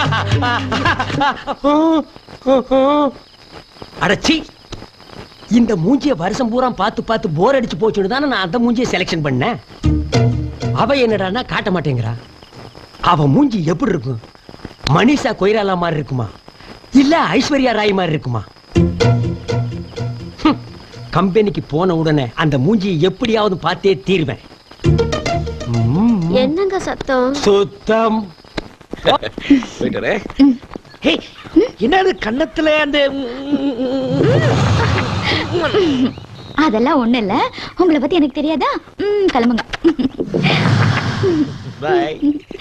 அடச்சி இந்த மூஞ்சிய வருஷம் பூரா பார்த்து பார்த்து போர் அடிச்சு போச்சுன்னு தானே நான் அந்த மூஞ்சிய செலக்ஷன் பண்ணேன் அவ என்னடான்னா காட்ட மாட்டேங்கிறா அவ மூஞ்சி எப்படி இருக்கும் மனிஷா கொய்ராலா மாதிரி இருக்குமா இல்ல ஐஸ்வர்யா ராய் மாதிரி இருக்குமா ஹம், கம்பெனிக்கு போன உடனே அந்த மூஞ்சியை எப்படியாவது பார்த்தே தீர்வேன் ம், என்னங்க சத்தம் சுத்தம் போயிட்டு வரேன். ஹேய், என்னது கன்னத்துல அந்த அதெல்லாம் ஒண்ணு இல்ல உங்களை பத்தி எனக்கு தெரியாதா ம், கிளம்புங்க பாய்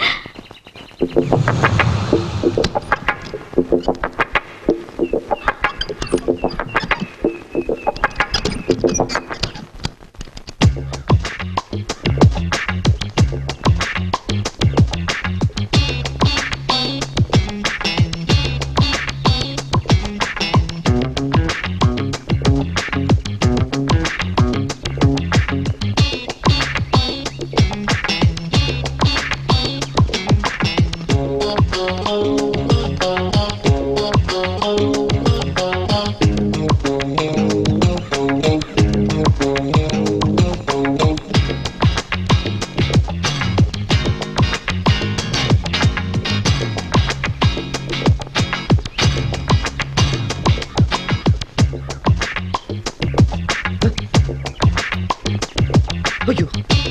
ஐயோ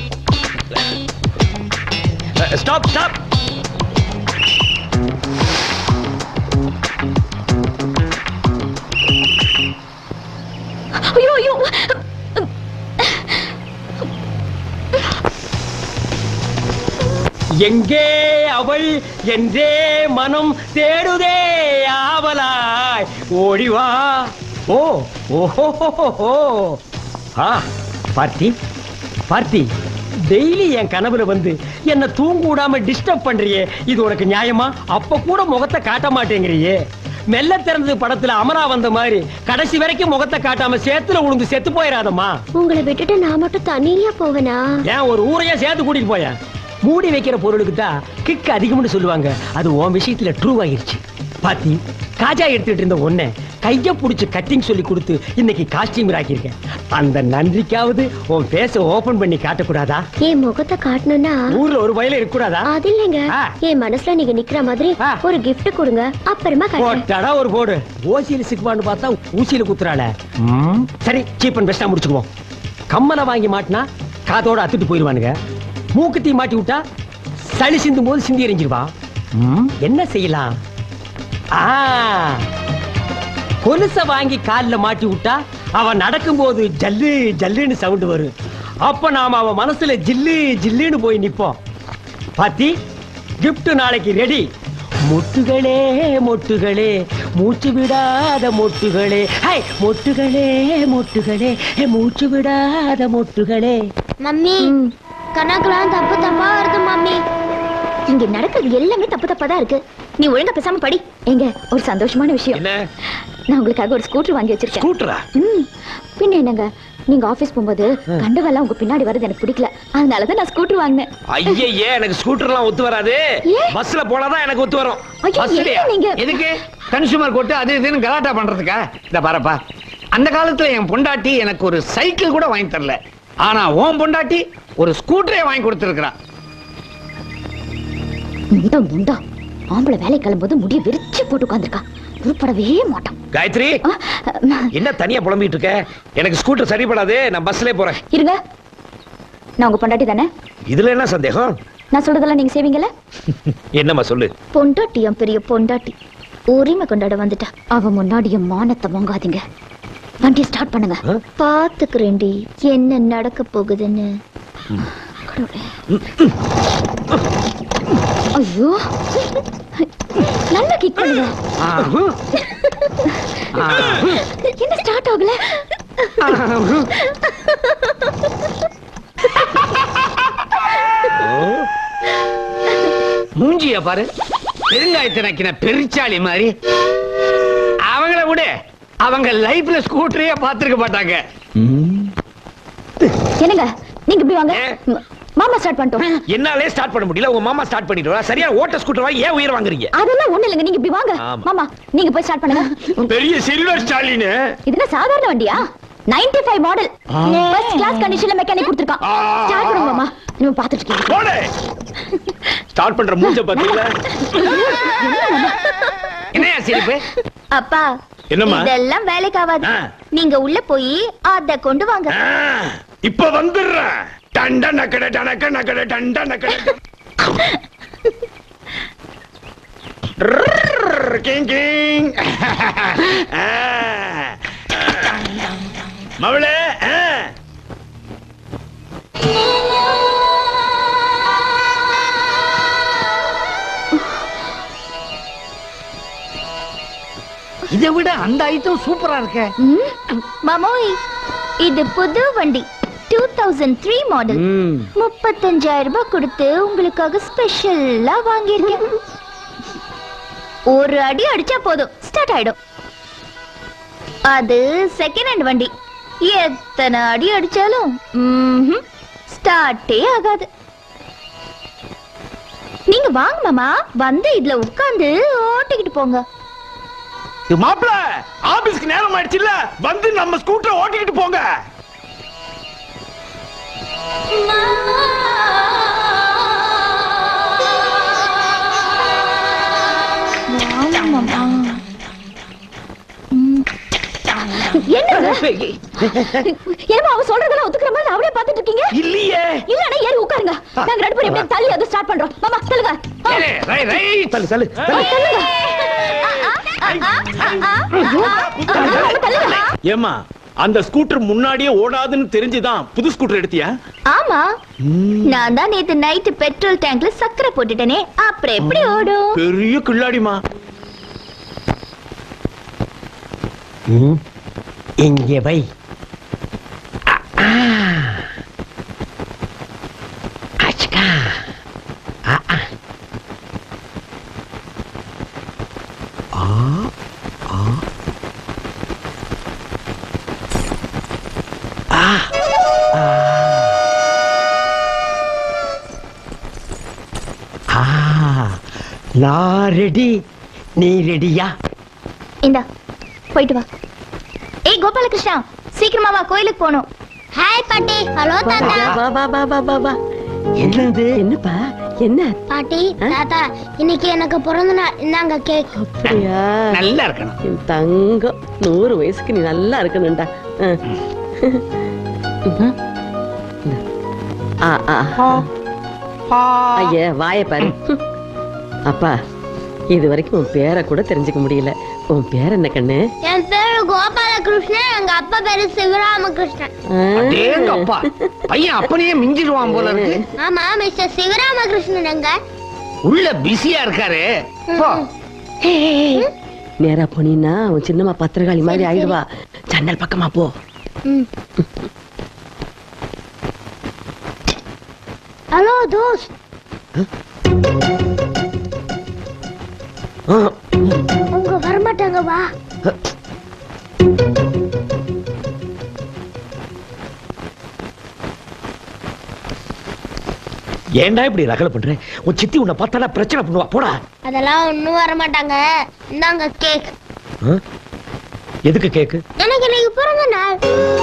ஸ்டாப் ஸ்டாப் ஐயோ ஐயோ எங்கே அவள் என்றே மனம் தேடுதே ஆவலாய் ஓடிவா ஓ ஓஹோ ஆ பார்த்தி பார்த்தி டெய்லி என் கனவுல வந்து என்ன தூங்க விடாம டிஸ்டர்ப் பண்றியே இது உனக்கு நியாயமா அப்ப கூட முகத்தை காட்ட மாட்டேங்கிறியே மெல்ல திறந்தது படத்துல அமரா வந்த மாதிரி கடைசி வரைக்கும் முகத்தை காட்டாம சேத்துல உளுந்து செத்து போயிடாதம்மா உங்களை விட்டுட்டு நான் மட்டும் தனியா போவேனா ஏன் ஒரு ஊரையே சேர்த்து கூட்டிட்டு போயேன் மூடி வைக்கிற பொருளுக்கு தான் கிக் அதிகம்னு சொல்லுவாங்க அது உன் விஷயத்துல ட்ரூ ஆயிருச்சு பாத்தி காஜா எடுத்துட்டு இருந்த ஒன்ன கைய புடிச்சு கட்டிங் சொல்லி கொடுத்து இன்னைக்கு காஸ்டியூம் ஆக்கியிருக்கேன் அந்த நன்றிக்காவது உன் பேச ஓபன் பண்ணி காட்டக்கூடாதா என் முகத்தை காட்டணும்னா ஊர்ல ஒரு வயல இருக்கக்கூடாதா அது இல்லைங்க ஆ. என் மனசுல நீங்க நிக்கிற மாதிரி ஆ. ஒரு gift கொடுங்க அப்புறமா காட்டுறேன் போட்டடா ஒரு போடு ஓசியில சிக்குவான்னு பார்த்தா ஊசியில குத்துறாள ம், சரி சீப் அண்ட் பெஸ்டா முடிச்சுக்குவோம் கம்மலை வாங்கி மாட்டினா காதோட அத்துட்டு போயிருவானுங்க மூக்குத்தி மாட்டி விட்டா சளி சிந்தும் போது சிந்தி எறிஞ்சிருவா ம், என்ன செய்யலாம் ஆ கொலுச வாங்கி கால்ல மாட்டி விட்டா அவன் நடக்கும்போது ஜல்லு ஜல்லுன்னு சவுண்ட் வரும் அப்ப நாம அவன் மனசுல ஜில்லு ஜில்லுன்னு போய் நிப்போம் பாத்தி gift நாளைக்கு ரெடி மொட்டுகளே மொட்டுகளே மூச்சு விடாத மொட்டுகளே ஹை மொட்டுகளே மொட்டுகளே ஹே, மூச்சு விடாத மொட்டுகளே மம்மி கணக்கெல்லாம் தப்பு தப்பா வருது மம்மி இங்க நடக்கிறது எல்லாமே தப்பு தப்பா தான் இருக்கு நீ ஒழுங்கா பேசாம படி எங்க ஒரு சந்தோஷமான விஷயம் என்ன நான் உங்களுக்காக ஒரு ஸ்கூட்டர் வாங்கி வச்சிருக்கேன் ஸ்கூட்டரா ம், பின்ன என்னங்க நீங்க ஆபீஸ் போகும்போது கண்டவெல்லாம் உங்க பின்னாடி வருது எனக்கு பிடிக்கல அதனாலதான் நான் ஸ்கூட்டர் வாங்கினேன் ஐயே எனக்கு ஸ்கூட்டர்லாம் ஒத்து வராது ஏன்? பஸ்ல போனாதான் எனக்கு ஒத்து வரும் ஐயோ, பஸ்லயா என்ன நீங்க? எதுக்கு கன்சூமர் கோர்ட்டு அது இதுன்னு கலாட்டா பண்றதுக்கா இந்த பாருப்பா அந்த காலத்துல என் பொண்டாட்டி எனக்கு ஒரு சைக்கிள் கூட வாங்கி தரல ஆனா உன் பொண்டாட்டி ஒரு ஸ்கூட்டரே வாங்கி கொடுத்துருக்கா முண்டா முண்டா ஆம்பளை வேலை கிளம்பும்போது முடிய விரிச்சு போட்டு உட்காந்துருக்கா உருப்படவே மாட்டான் காயத்ரி ஆ, அஹ், என்ன தனியா புலம்பிட்டு இருக்க எனக்கு ஸ்கூட்டர் சரிப்படாது நான் பஸ்லயே போறேன் இருங்க நான் உங்க பொண்டாட்டி தானே இதுல என்ன சந்தேகம் நான் சொல்றதெல்லாம் நீங்க செய்வீங்கல்ல என்னம்மா சொல்லு பொண்டாட்டி என் பெரிய பொண்டாட்டி உரிமை கொண்டாட வந்துட்டா அவ முன்னாடி என் மானத்தை வாங்காதீங்க வண்டியை ஸ்டார்ட் பண்ணுங்க பாத்துக்கிறேன்டி என்ன நடக்க போகுதுன்னு கடவுளே. ஐயோ நல்லா கிக் பண்ணுங்க என்ன ஸ்டார்ட் ஆகல மூஞ்சிய பாரு பெருங்காயத்தை நக்கின பெருச்சாளி மாதிரி அவங்கள விடு அவங்க லைஃப்ல ஸ்கூட்டரையே பார்த்திருக்க மாட்டாங்க என்னங்க நீங்க இப்படி வாங்க ஏ? மாமா ஸ்டார்ட் பண்ணிட்டோம் என்னாலே ஸ்டார்ட் பண்ண முடியல உங்க மாமா ஸ்டார்ட் பண்ணிட்டு சரியா ஓட்ட ஸ்கூட்டர் வாங்கி ஏன் உயிர் வாங்குறீங்க அதெல்லாம் ஒண்ணு இல்லைங்க நீங்க இப்படி வாங்க ஆமா. மாமா நீங்க போய் ஸ்டார்ட் பண்ணுங்க பெரிய சில்வர் ஸ்டாலின் இதுல சாதாரண வண்டியா 95 ஃபைவ் மாடல் ஃபர்ஸ்ட் கிளாஸ் கண்டிஷன்ல மெக்கானிக் கொடுத்துருக்கான் ஆ. ஸ்டார்ட் பண்ணுங்க மாமா நீங்க பாத்துட்டு இருக்கீங்க போடு ஸ்டார்ட் பண்ற மூஞ்ச பாத்தீங்களா என்னையா சிரிப்பு அப்பா என்னம்மா? இதெல்லாம் வேலைக்கு ஆகாது ஆ. நீங்க உள்ள போய் அத கொண்டு வாங்க ஆ, இப்ப வந்துடுறேன் டண்ட நக்கட டனக்க நக்கட டண்ட நக்கட ரர்ர், கிங் கிங் ஆ. மவளே ஆ. இதை விட அந்த ஐட்டம் சூப்பரா இருக்க மாமோய் இது புது வண்டி டூ தௌசண்ட் த்ரீ மாடல் முப்பத்தஞ்சாயிரம் ரூபாய் கொடுத்து உங்களுக்காக ஸ்பெஷலா வாங்கியிருக்கேன் ஒரு அடி அடிச்சா போதும் ஸ்டார்ட் ஆயிடும் அது செகண்ட் ஹேண்ட் வண்டி எத்தனை அடி அடிச்சாலும் ஸ்டார்ட்டே ஆகாது நீங்க வாங்க மாமா வந்து இதுல உட்கார்ந்து ஓட்டிக்கிட்டு போங்க மாப்பிள ஆபீஸ்க்கு நேரம் ஆயிடுச்சுல்ல வந்து நம்ம ஸ்கூட்டர் ஓட்டிக்கிட்டு போங்க என்னங்க ஏமா அவ சொல்றதெல்லாம் ஒத்துக்கிற மாதிரி அவளே பாத்துட்டு இருக்கீங்க இல்லையே இல்லன்னா ஏறி உட்காருங்க நாங்க ரெண்டு பேரும் எப்படியும் தள்ளி அதை ஸ்டார்ட் பண்றோம் மாமா தள்ளுங்க ஆ, ஏய், ரை- ரைட். தள்ளு தள்ளு ஆ, தள்ளுங்க மாமா, தள்ளுங்க ஏமா அந்த ஸ்கூட்டர் முன்னாடியே ஓடாதுன்னு தெரிஞ்சுதான் புது ஸ்கூட்டர் எடுத்தியா ஆமா நான் தான் நேத்து நைட்டு பெட்ரோல் டேங்க்ல சக்கரை போட்டுட்டேனே அப்புறம் எப்படி ஓடும் பெரிய கில்லாடிமா இங்கே வை அச்கா. ஆ, ஆ. ஆ, ஆ. ஆ, ஆ. ஆ, நான் ரெடி நீ ரெடியா இந்தா போயிட்டு வா ஏய் கோபாலகிருஷ்ணா சீக்கிரமா வா கோயிலுக்கு போகணும் ஹாய் பாட்டி ஹலோ தாத்தா வா வா வா வா வா வா என்னது என்னப்பா என்ன பாட்டி தாத்தா இன்னைக்கு எனக்கு பிறந்த நாள் இந்தாங்க கேக் அப்படியா நல்லா இருக்கணும் என் தங்கம் நூறு வயசுக்கு நீ நல்லா இருக்கணும்டா ஆ. ஆ ஆ ஐயா வாய பாரு அப்பா இது வரைக்கும் உன் பேரை கூட தெரிஞ்சுக்க முடியல உன் பேர் என்ன கண்ணு என் பேரு கோபாலகிருஷ்ணன் எங்க அப்பா பேரு சிவராமகிருஷ்ணன் ஆ. அடேங்க அப்பா பையன் அப்பனையே மிஞ்சிடுவான் போல இருக்கு ஆமா மிஸ்டர் சிவராமகிருஷ்ணன் எங்க உள்ள பிஸியா இருக்காரு போ. நேரா போனீன்னா உன் சின்னம்மா பத்திரகாளி மாதிரி ஆயிடுவா ஜன்னல் பக்கமா போ ஹலோ தோஸ்த் ஆ, அவங்க வரமாட்டாங்க வா ஏன்டா இப்படி ரகல பண்ற உன் சித்தி உன்னை பார்த்தாடா பிரச்சனை பண்ணுவா போடா அதெல்லாம் ஒண்ணும் வரமாட்டாங்க இந்தாங்க கேக் ஆ? எதுக்கு கேக்கு எனக்கு இன்னைக்கு பிறந்த நாள்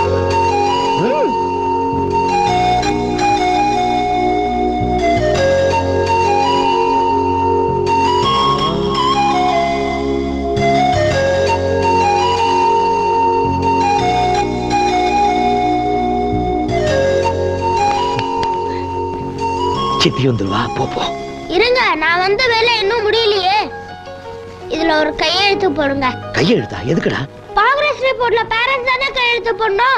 சித்தி வந்துருவா போ போ இருங்க நான் வந்த வேலை இன்னும் முடியலையே இதுல ஒரு கையெழுத்து போடுங்க கையெழுத்தா எதுக்குடா ப்ராக்ரஸ் ரிப்போர்ட்ல பேரண்ட்ஸ் தானே கையெழுத்து போடணும்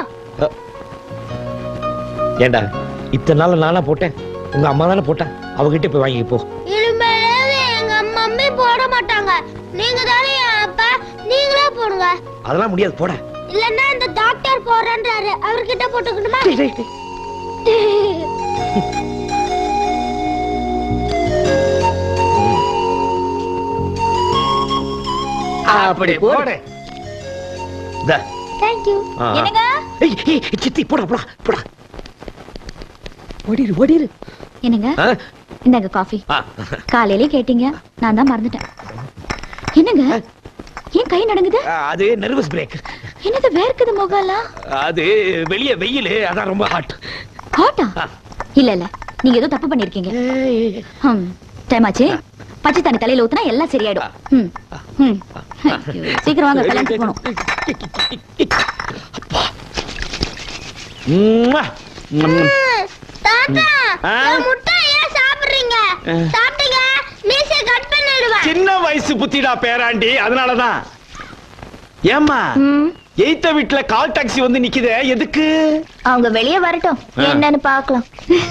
ஏண்டா இத்தனை நாள் நானா போட்டேன் உங்க அம்மா தானே போட்டா அவகிட்ட போய் வாங்கி போ இனிமேல் எங்க மம்மி போட மாட்டாங்க நீங்க தானே என் அப்பா நீங்களே போடுங்க அதெல்லாம் முடியாது போட இல்லன்னா இந்த டாக்டர் போடுறன்றாரு அவர்கிட்ட போட்டுக்கணுமா அப்படி போடு இந்தா. தேங்க்யூ ஆ. என்னங்க ஏய், ஏய், சித்தி போடா போடா போடா ஓடிரு ஓடிரு என்னங்க ஆ? இந்தாங்க காஃபி ஆ. காலையிலே கேட்டீங்க நான் தான் மறந்துட்டேன் என்னங்க ஏன் கை நடுங்குது அது நர்வஸ் பிரேக் என்னது வேர்க்குது முகம்லாம் அது வெளிய வெயில் அதான் ரொம்ப ஹாட் ஹாட்டா இல்ல இல்ல நீங்க ஏதோ தப்பு பண்ணிருக்கீங்க ஹம் டைம் ஆச்சு பச்சை தண்ணி தலையில ஊத்துனா எல்லாம் சரியாயிடும் ம், ம். ஐயோ, சீக்கிரம் வாங்க கல்யாணத்துக்கு போகணும் தாத்தா ஆ? என் முட்டை ஏன் சாப்பிடுறீங்க சாப்பிட்டீங்க மீசை கட் பண்ணிடுவேன் சின்ன வயசு புத்திடா பேராண்டி அதனாலதான் ஏம்மா ம், எய்த்த வீட்டுல கால் டாக்ஸி வந்து நிக்குதே எதுக்கு அவங்க வெளியே வரட்டும் ஆ. என்னன்னு பார்க்கலாம்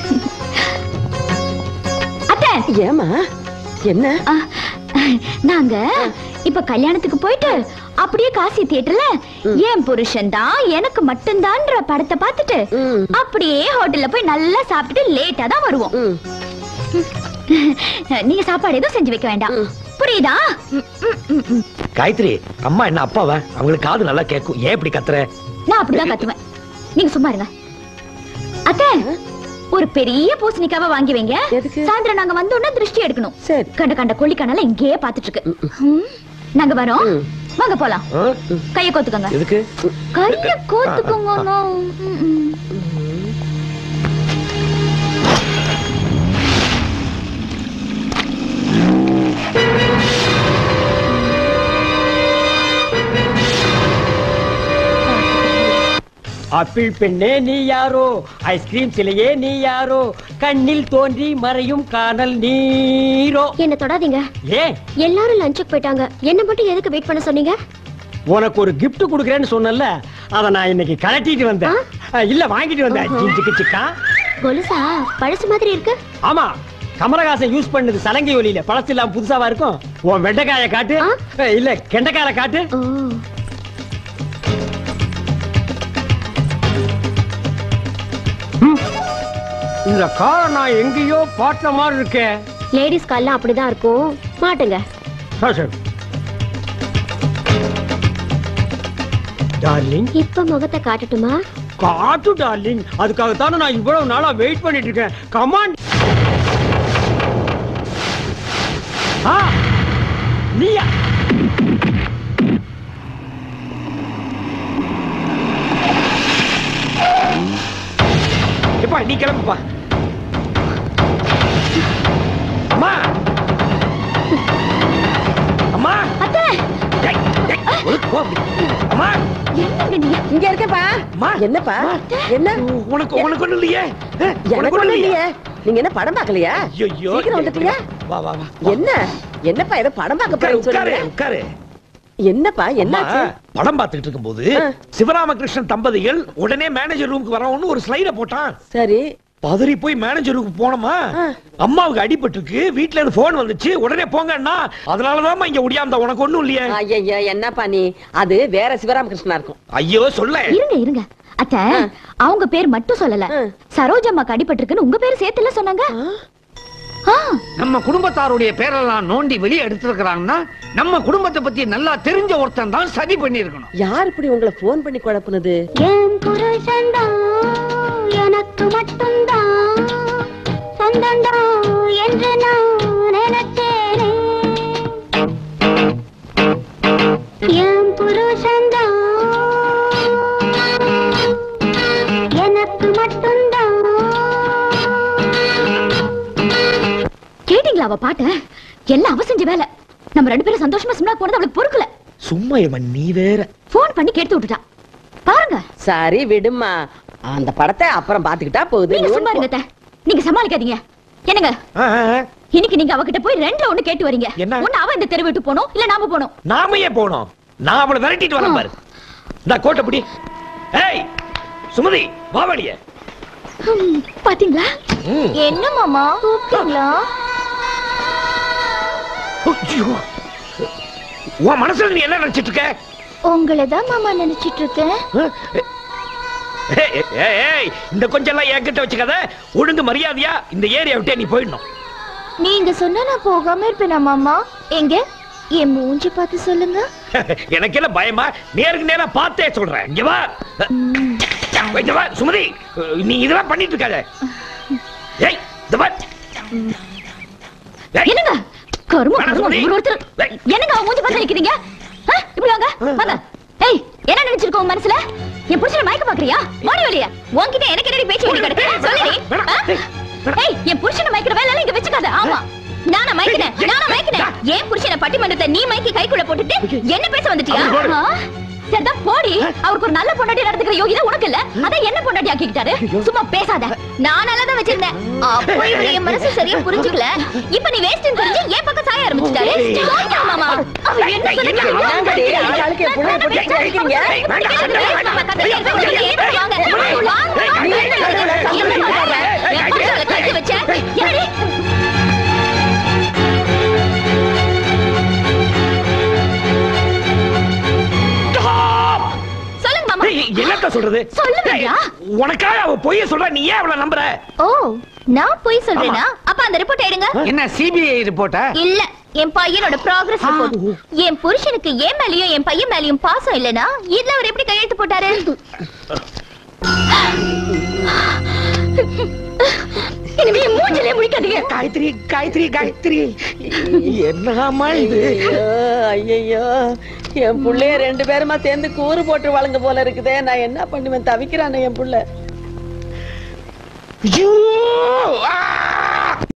அத்தை ஏமா என்ன ஆ, நாங்க இப்ப கல்யாணத்துக்கு போயிட்டு அப்படியே காசி தியேட்டர்ல என் புருஷன் தான் எனக்கு மட்டும்தான்ற படத்தை பார்த்துட்டு ம். அப்படியே ஹோட்டல்ல போய் நல்லா சாப்பிட்டுட்டு லேட்டா தான் வருவோம் ம். நீங்க சாப்பாடு எதுவும் செஞ்சு வைக்க வேண்டாம் புரியுதா ம், ம், ம், ம். காயத்ரி அம்மா என்ன அப்பாவ அவங்களுக்கு காது நல்லா கேட்கும் ஏன் இப்படி கத்துற நான் அப்படிதான் கத்துவேன் நீங்க சும்மா இருங்க அத்தை ஒரு பெரிய பூசணிக்காவை வாங்கி வைங்க எதுக்கு? சாயந்தரம் நாங்க வந்தோம்னா திருஷ்டி எடுக்கணும் சரி கண்ட கண்ட கொல்லிக்கனால இங்கேயே பாத்துட்டு இருக்கு ம். நாங்க வரோம் ம். வாங்க போலாம் ஆ? கைய கோத்துக்கோங்க எதுக்கு கைய கோத்துக்கோங்க ம், ம். ஆப்பிள் பெண்ணே நீ யாரோ ஐஸ்கிரீம் சிலையே நீ யாரோ கண்ணில் தோன்றி மறையும் காணல் நீரோ என்ன தொடாதீங்க ஏன் எல்லாரும் லஞ்சுக்கு போயிட்டாங்க என்ன மட்டும் எதுக்கு வெயிட் பண்ண சொன்னீங்க உனக்கு ஒரு gift கொடுக்குறேன்னு சொன்னல அத நான் இன்னைக்கு கலட்டிட்டு வந்தேன் ஆ, இல்ல வாங்கிட்டு வந்தேன் ஜிஞ்சுக்கு சிக்கா கொலுசா பழசு மாதிரி இருக்கு ஆமா கமலஹாசன் யூஸ் பண்ணது சலங்கை ஒலியில பழசு இல்லாம புதுசாவா இருக்கும் உன் வெண்டைக்காய காட்டு ஆ? ஆ, இல்ல கெண்டைக்காய காட்டு ஓ இந்த காரை நான் எங்கேயோ பாட்டின மாதிரி இருக்கேன் லேடிஸ் கால்லாம் அப்படிதான் இருக்கும் மாட்டுங்க டார்லிங் இப்ப முகத்தை காட்டட்டுமா காட்டு டார்லிங் அதுக்காகத்தானே நான் இவ்வளவு நாளா வெயிட் பண்ணிட்டு இருக்கேன் கமான் ஆ நீயா எப்பா நீ கிளம்புப்பா அம்மா அம்மா அத்தை டேய், டேய், ஒழுங்கு போ அப்படி. அம்மா என்னங்க நீங்க இங்க இருக்கேப்பா அம்மா. என்னப்பா என்ன உனக்கு உனக்கு ஒண்ணு இல்லையே ஆ, எனக்கு உனக்கு ஒண்ணும் ஒண்ணு இல்லையே நீங்க என்ன படம் பார்க்கலையா ஐயோ சீக்கிரம் வந்துட்டீங்க வா வா வா என்ன என்னப்பா ஏதோ படம் பார்க்க உட்காரு போறேன்னு உட்காரு சொன்னீங்க உட்காரு என்னப்பா அம்மா, என்னாச்சு படம் பார்த்துட்டு இருக்கும்போது ஆ. சிவராமகிருஷ்ணன் தம்பதிகள் உடனே மேனேஜர் ரூமுக்கு வரணும்னு ஒரு ஸ்லைட போட்டான் சரி பதறி போய் மேனேஜர் ரூமுக்கு போனோமா ஆ. அம்மாவுக்கு அடிபட்டிருக்கு வீட்ல இருந்து போன் வந்துச்சு உடனே போங்கன்னா அதனாலதான் இங்க ஒடியாந்த உனக்கு ஒண்ணும் இல்லையே ஐயா என்னப்பா நீ அது வேற சிவராமகிருஷ்ணனா இருக்கும் ஐயோ சொல்ல இருங்க இருங்க அத்தை அவங்க பேர் மட்டும் சொல்லல ஆ. சரோஜம்மாக்கு அடிபட்டிருக்குன்னு உங்க பேர் சேர்த்துல சொன்னாங்க ஆ, நம்ம குடும்பத்தாருடைய பேரெல்லாம் நோண்டி வெளியே எடுத்திருக்கிறாங்கன்னா நம்ம குடும்பத்தை பத்தி நல்லா தெரிஞ்ச ஒருத்தன் தான் சதி பண்ணிருக்கணும் யார் இப்படி உங்களை போன் பண்ணி குழப்புனது என் புருஷன்தான் எனக்கு மட்டும்தான் சொந்தம்தான் என்று நான் நினைச்சேனே என் புருஷன்தான் எனக்கு மட்டும்தான் கேட்டீங்களா அவ பாட்ட எல்லாம் அவ செஞ்ச வேலை நம்ம ரெண்டு பேரும் சந்தோஷமா சிம்லா போனது அவளுக்கு பொறுக்கல சும்மா இவன் நீ வேற போன் பண்ணி கேட்டு விட்டுட்டா பாருங்க சரி விடுமா அந்த படத்தை அப்புறம் பாத்துக்கிட்டா போகுது நீங்க நீ சும்மா இருங்க ஒண்ணு அத்தை. நீங்க சமாளிக்காதீங்க என்னங்க ஆ, ஆ, ஆ. இன்னைக்கு நீங்க அவகிட்ட போய் ரெண்டுல ஒண்ணு கேட்டு வரீங்க என்ன? ஒண்ணு அவ இந்த தெரு விட்டு போனோம் இல்ல நாம போனோம் நாம ஏன் போனோம் நான் அவளை விரட்டிட்டு வரேன் பாரு இந்த கோட்டை பிடி ஏய் சுமதி வாவலிய ஹம், பாத்தீங்களா என்ன மாமா கூப்பிட்டீங்களா உன் மனசுல நீ என்ன நினைச்சிட்டு இருக்க உங்களை தான் மாமா நினைச்சிட்டு இருக்கேன் ஏய், ஏய், ஏய், ஏய், இந்த கொஞ்சம் எல்லாம் என்கிட்ட வச்சுக்காத ஒழுங்கு மரியாதையா இந்த ஏரியா விட்டே நீ போயிடணும் நீங்க சொன்னா நான் போகாம இருப்பேனா மாமா எங்க என் மூஞ்சி பார்த்து சொல்லுங்க எனக்கு எல்லாம் பயமா நேருக்கு நேரா பார்த்தே சொல்றேன் இங்க வா இங்க வா சுமதி நீ இதெல்லாம் பண்ணிட்டு இருக்காத ஏய் இந்த பார். ஏய், என்னங்க கரும வேணாம் கரும சுமதி. இவர் ஒருத்தர் ஏய். என்னங்க அவன் மூஞ்சி பார்த்து நிக்கிறீங்க ஆ, இப்படி வாங்க வாங்க ஏய் என்ன நினைச்சிருக்க உன் மனசுல என் புருஷனை மயக்க பாக்குறியா மாடி வழியா உன்கிட்ட எனக்கு என்னடி பேச்சு வேண்டி கிடக்கு சொல்லு நீ. ஆ? ஏய் என் புருஷனை மயக்கிற வேலை எல்லாம் இங்க வச்சுக்காத ஆமா நானா மயக்கினேன் நானா மயக்கினேன் ஏன் புருஷனை பட்டிமன்றத்தை நீ மயக்கி கைக்குள்ள போட்டுட்டு என்ன பேச வந்துட்டியா அப்படி போடு. ஆ? சரிதான் போடி அவருக்கு ஒரு நல்ல பொண்டாட்டி நடந்துக்கிற யோகிதா உனக்கு இல்ல அதான் என்ன பொண்டாட்டி ஆக்கிக்கிட்டாரு சும்மா பேசாத நான் நல்லா தான் வச்சிருந்தேன் அப்போ இவரு என் மனசு சரியா புரிஞ்சுக்கல இப்ப நீ வேஸ்ட் தெரிஞ்சு ஏன் பக்கம் சாய ஆரம்பிச்சிட்டாரு சோனியா மாமா அவ என்ன சொன்னா கேளுங்க. என்னங்கடி, அந்த ஆளுக்கு என் புள்ளைய போட்டு இப்படி அடிக்கிறீங்க? மாமா, கத்திரிக்காய் எடுத்து கொடுங்க, எடுத்து வாங்க. வாங்க. நீ என்ன சொல்ற? என்ன சொல்ற? என் புருஷனை கட்டி வச்ச? என்னடி? stop. சொல்லுங்க மாமா ஏய், என்னத்த சொல்றது சொல்லுவியா? ஏய், உனக்காக அவ பொய்ய சொல்றா நீ ஏன் அவளை நம்புற ஓ நான் போய் சொல்றேனா அப்ப அந்த ரிப்போர்ட் எடுங்க என்ன சிபிஐ ரிப்போர்ட்டா இல்ல என் பையனோட ப்ராக்ரஸ் ரிப்போர்ட் என் புருஷனுக்கு என் மேலயும் என் பையன் மேலயும் பாசம் இல்லனா இதுல அவர் எப்படி கையெழுத்து போட்டாரு இனிமே என் மூஞ்சிலே முழிக்காதீங்க காயத்ரி காயத்ரி காயத்ரி என்னமா இது ஐயோ ஐயோ என் புள்ளைய ரெண்டு பேருமா சேர்ந்து கூறு போட்டு வளங்க போல இருக்குதே நான் என்ன பண்ணுவேன் தவிக்கிறானே என் புள்ள ஐயோ! ஆ!